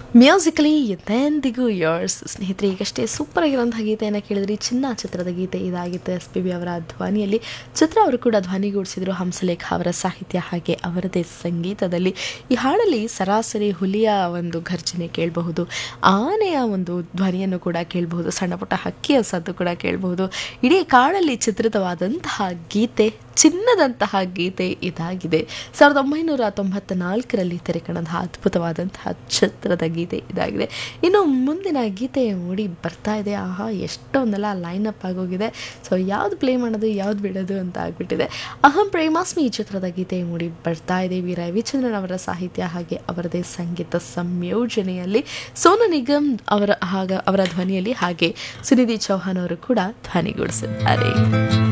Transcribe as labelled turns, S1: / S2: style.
S1: musically ಎಂದೆಂದಿಗೂ yours ಸ್ನೇಹಿತರೆ ಈಗಷ್ಟೇ ಸೂಪರ್ ಆಗಿರುವಂತಹ ಗೀತೆಯನ್ನು ಕೇಳಿದ್ರಿ ಚಿನ್ನ ಚಿತ್ರದ ಗೀತೆ ಇದಾಗಿತ್ತು ಎಸ್ ಪಿ ಬಿ ಅವರ ಧ್ವನಿಯಲ್ಲಿ ಚಿತ್ರ ಅವರು ಕೂಡ ಧ್ವನಿಗೂಡಿಸಿದ್ರು ಹಂಸಲೇಖ ಅವರ ಸಾಹಿತ್ಯ ಹಾಗೆ ಅವರದೇ ಸಂಗೀತದಲ್ಲಿ ಈ ಹಾಡಲ್ಲಿ ಸರಾಸರಿ ಹುಲಿಯ ಒಂದು ಘರ್ಜನೆ ಕೇಳಬಹುದು ಆನೆಯ ಒಂದು ಧ್ವನಿಯನ್ನು ಕೂಡ ಕೇಳಬಹುದು ಸಣ್ಣ ಪುಟ್ಟ ಹಕ್ಕಿಯ ಸದ್ದು ಕೂಡ ಕೇಳಬಹುದು ಇಡೀ ಕಾಡಲ್ಲಿ ಚಿತ್ರಿತವಾದಂತಹ ಗೀತೆ ಚಿನ್ನದಂತಹ ಗೀತೆ ಇದಾಗಿದೆ ಸಾವಿರದ ಒಂಬೈನೂರ ತೊಂಬತ್ತ ನಾಲ್ಕರಲ್ಲಿ ತೆರೆಕಣದ ಅದ್ಭುತವಾದಂತಹ ಚಿತ್ರದ ಗೀತೆ ಇದಾಗಿದೆ ಇನ್ನು ಮುಂದಿನ ಗೀತೆ ಮೂಡಿ ಬರ್ತಾ ಇದೆ ಆಹಾ ಎಷ್ಟೊಂದೆಲ್ಲ ಲೈನ್ ಅಪ್ ಆಗೋಗಿದೆ ಸೊ ಯಾವ್ದು ಪ್ಲೇ ಮಾಡೋದು ಯಾವ್ದು ಬಿಡೋದು ಅಂತ ಆಗ್ಬಿಟ್ಟಿದೆ ಅಹಂ ಪ್ರೇಮಾಸ್ಮಿ ಈ ಚಿತ್ರದ ಗೀತೆ ಮೂಡಿ ಬರ್ತಾ ಇದೆ ವಿ ರವಿಚಂದ್ರನ್ ಅವರ ಸಾಹಿತ್ಯ ಹಾಗೆ ಅವರದೇ ಸಂಗೀತ ಸಂಯೋಜನೆಯಲ್ಲಿ ಸೋನು ನಿಗಮ್ ಅವರ ಹಾಗ ಅವರ ಧ್ವನಿಯಲ್ಲಿ ಹಾಗೆ ಸುನಿಧಿ ಚೌಹಾನ್ ಅವರು ಕೂಡ ಧ್ವನಿಗೂಡಿಸಿದ್ದಾರೆ